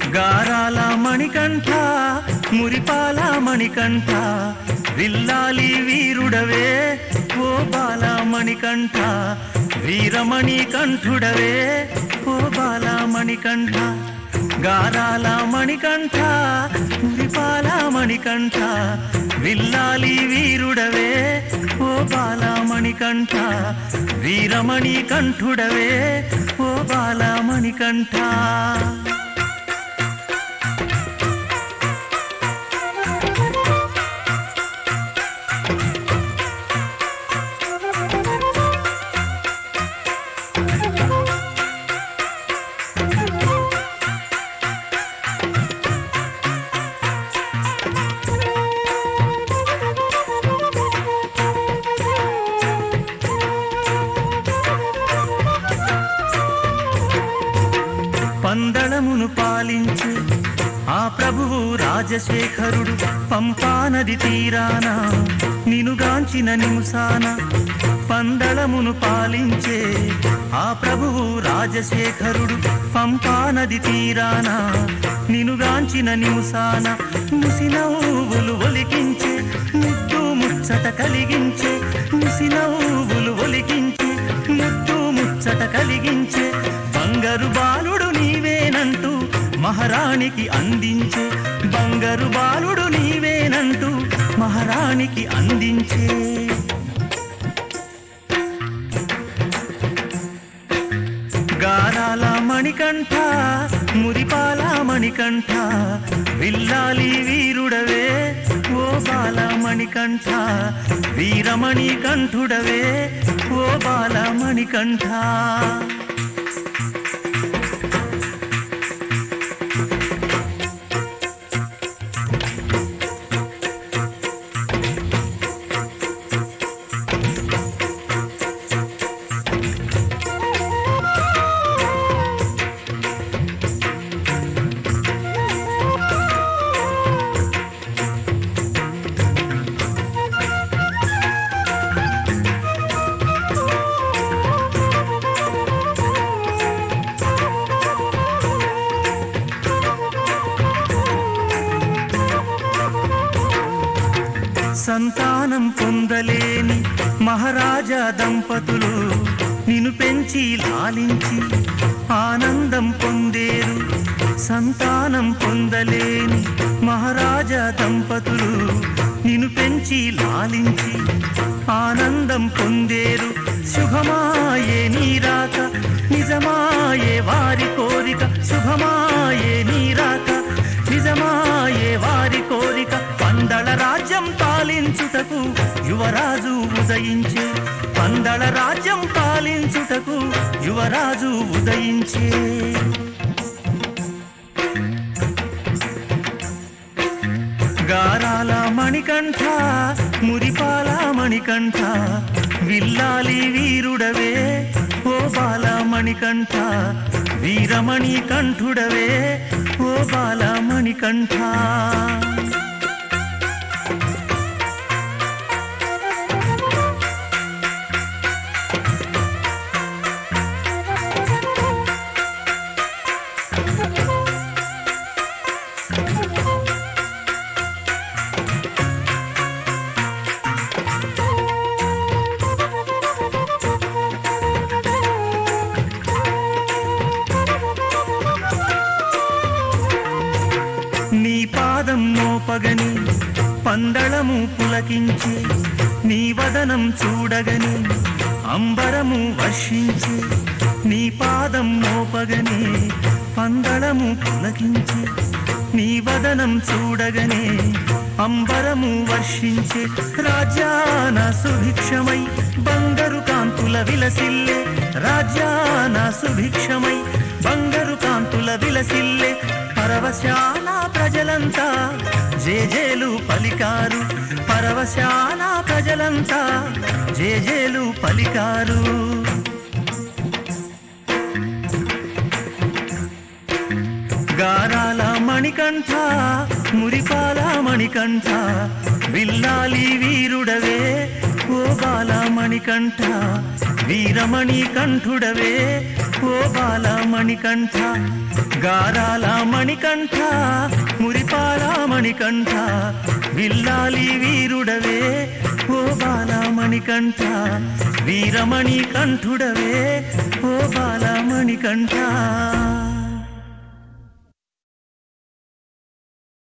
గారాల మణికంఠ మురిపాల మణికంఠ విల్లాలి వీరుడవే ఓ బాల మణికంఠ వీరమణి కంఠుడవే ఓ బాల మణికంఠ గారాల మణికంఠ మురిపాల మణికంఠ విల్లాలి వీరుడవే ఓ బాల మణికంఠ వీరమణి కంఠుడవే ఓ బాల మణికంఠ పందళమును పాలించు ఆ ప్రభువు రాజశేఖరుడు పంపానది తీరాన నినుగాంచిన నిముసాన పందళమును పాలించే ఆ ప్రభువు రాజశేఖరుడు పంపానది తీరాన నినుగాంచిన నిముసాన ముసినవ్వులు ఒలికించే ముద్దు ముచ్చట కలిగించే ముసినవ్వులు ఒలికించే ముద్దు ముచ్చట కలిగించే బంగారు బాలుడు నీవేనంటూ మహారాణికి అందించే బంగారు బాలుడు నీవేనంటూ మహారాణికి అందించే గారాల మణికంఠ మురిపాల మణికంఠ విల్లాలి వీరుడవే ఓ బాల మణికంఠ వీరమణి కంఠుడవే ఓ బాల మణికంఠ సంతానం పొందలేని మహారాజా దంపతులు నిన్ను పెంచి లాలించి ఆనందం పొందేరు సంతానం పొందలేని మహారాజా దంపతులు నిన్ను పెంచి లాలించి ఆనందం పొందేరు శుభమాయే నీరాక నిజమాయే వారి కోరిక శుభమాయే నీరాక నిజమాయే వారి కోరిక పందళ రాజ్యం పాలించుటకు యువరాజు ఉదయించే పందళ రాజ్యం పాలించుటకు యువరాజు ఉదయించే గారాల మణికంఠ మురిపాల మణికంఠ విల్లాలి వీరుడవే ఓ బాల మణికంఠ వీరమణి కంఠుడవే ఓ బాల మణికంఠ నీ పాదం మోపగని పందళము పులకించి నీ వదనం చూడగని అంబరము వర్షించి నీ పాదం మోపగని పందళము పులకించి నీ వదనం చూడగనే అంబరము వర్షించే రాజ్యాన సుభిక్షమై బంగారు కాంతుల విలసిల్లే రాజ్యాన సుభిక్షమై బంగారు కాంతుల విలసిల్లే పరవశాన ప్రజలంతా జేజేలు పలికారు పరవశాన ప్రజలంతా జేజేలు పలికారు గారాల మణికంఠ మురిపాల మణికంఠ విల్లాలి వీరుడవే ఓ బాలమణికంఠ వీరమణి కంఠుడవే ఓ బాలమణికంఠ గారాల మణికంఠ మురిపాల మణికంఠ విల్లాలి వీరుడవే ఓ బాలమణికంఠ వీరమణి కంఠుడవే ఓ బాలమణికంఠ